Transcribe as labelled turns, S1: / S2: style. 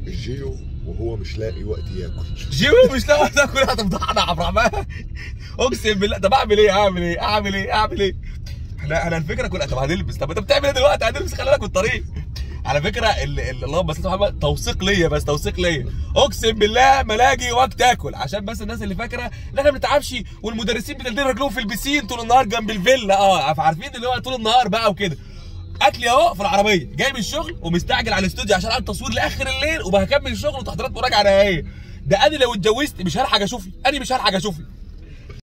S1: جيو وهو مش لاقي وقت ياكل
S2: جيو مش لاقي تاكل هتفضحنا يا عبد الرحمن اقسم بالله طب اعمل ايه اعمل ايه اعمل ايه اعمل ايه احنا احنا الفكره كلها طب هنلبس طب انت بتعمل ايه دلوقتي هنلبس خلي بالك من الطريق على فكره ال- ال- اللهم صل على محمد توثيق ليا بس توثيق ليا اقسم بالله ما لاقي وقت اكل عشان بس الناس اللي فاكره ان احنا ما بنتعبش والمدرسين بتدين رجلهم في البسين طول النهار جنب الفيلا اه عارفين اللي هو طول النهار بقى وكده اكلي اهو في العربيه جاي من الشغل ومستعجل على الاستوديو عشان اعمل تصوير لاخر الليل وبهكمل الشغل وتحضيرات مراجعه نهائيه ده انا لو اتجوزت مش هلحق اشوفي انا مش هلحق اشوفي